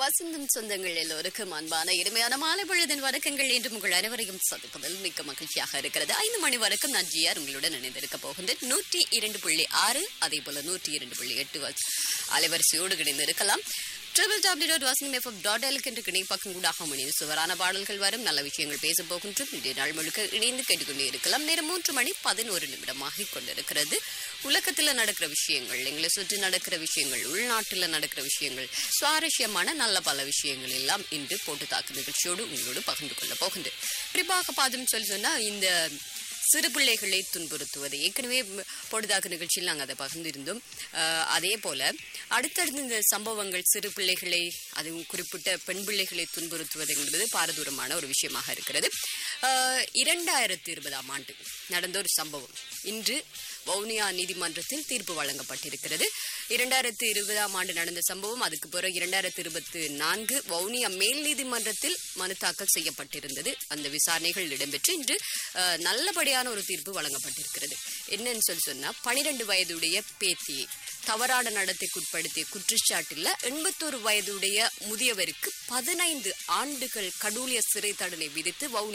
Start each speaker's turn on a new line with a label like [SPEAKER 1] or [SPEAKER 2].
[SPEAKER 1] வசந்தம் சொந்தங்கள் எல்லோருக்கும் அன்பான இனிமையான மாலை பொழுதின் வணக்கங்கள் என்று உங்கள் அனைவரையும் சந்திப்பதில் மிக்க மகிழ்ச்சியாக இருக்கிறது ஐந்து மணி வரைக்கும் நான் ஜிஆர் உங்களுடன் இணைந்திருக்க போகின்றேன் நூற்றி இரண்டு புள்ளி ஆறு அதே போல நூற்றி இரண்டு புள்ளி எட்டு வ- அலைவரிசையோடு இணைந்து இருக்கலாம் ட்ரிபிள் டபிள்யூ டாட் வாசனம் எஃப்எம் டாட் எலுக்கு என்று இணைப்பக்கம் கூடாக முடியும் சுவரான பாடல்கள் வரும் நல்ல விஷயங்கள் பேச போகின்றோம் இன்றைய நாள் முழுக்க இணைந்து கேட்டுக்கொண்டே இருக்கலாம் நேரம் மூன்று மணி பதினோரு நிமிடமாக கொண்டிருக்கிறது உலகத்துல நடக்கிற விஷயங்கள் எங்களை சுற்றி நடக்கிற விஷயங்கள் உள்நாட்டுல நடக்கிற விஷயங்கள் சுவாரஸ்யமான நல்ல பல விஷயங்கள் எல்லாம் இன்று போட்டு தாக்கு நிகழ்ச்சியோடு உங்களோடு பகிர்ந்து கொள்ள போகின்றேன் குறிப்பாக பார்த்தோம் சொல்லி சொன்னா இந்த சிறு பிள்ளைகளை துன்புறுத்துவது ஏற்கனவே ம், பொழுதாக்கு நிகழ்ச்சியில் நாங்கள் அதை பகிர்ந்திருந்தோம் அஹ், அதே போல அடுத்தடுத்த இந்த சம்பவங்கள் சிறு பிள்ளைகளை அதுவும் குறிப்பிட்ட பெண் பிள்ளைகளை துன்புறுத்துவது என்பது பாரதூரமான ஒரு விஷயமாக இருக்கிறது அஹ், இரண்டாயிரத்தி இருபதாம் ஆண்டு நடந்த ஒரு சம்பவம் இன்று வவுனியா நீதிமன்றத்தில் தீர்ப்பு வழங்கப்பட்டிருக்கிறது இரண்டாயிரத்தி இருபதாம் ஆண்டு நடந்த சம்பவம் அதுக்கு பிறகு இரண்டாயிரத்தி இருபத்தி நான்கு வவுனியா மேல் நீதிமன்றத்தில் மனு தாக்கல் செய்யப்பட்டிருந்தது அந்த விசாரணைகள் இடம்பெற்று இன்று அஹ், நல்லபடியான ஒரு தீர்ப்பு வழங்கப்பட்டிருக்கிறது என்னன்னு சொல்லி சொன்னா பனிரெண்டு வயதுடைய பேத்தியை தவறான நடத்தைக்குட்படுத்திய குற்றச்சாட்டில் எண்பத்தோரு வயதுடைய முதியவருக்கு பதினைந்து ஆண்டுகள் கடூழிய சிறை தண்டனை விதித்து வவுனியா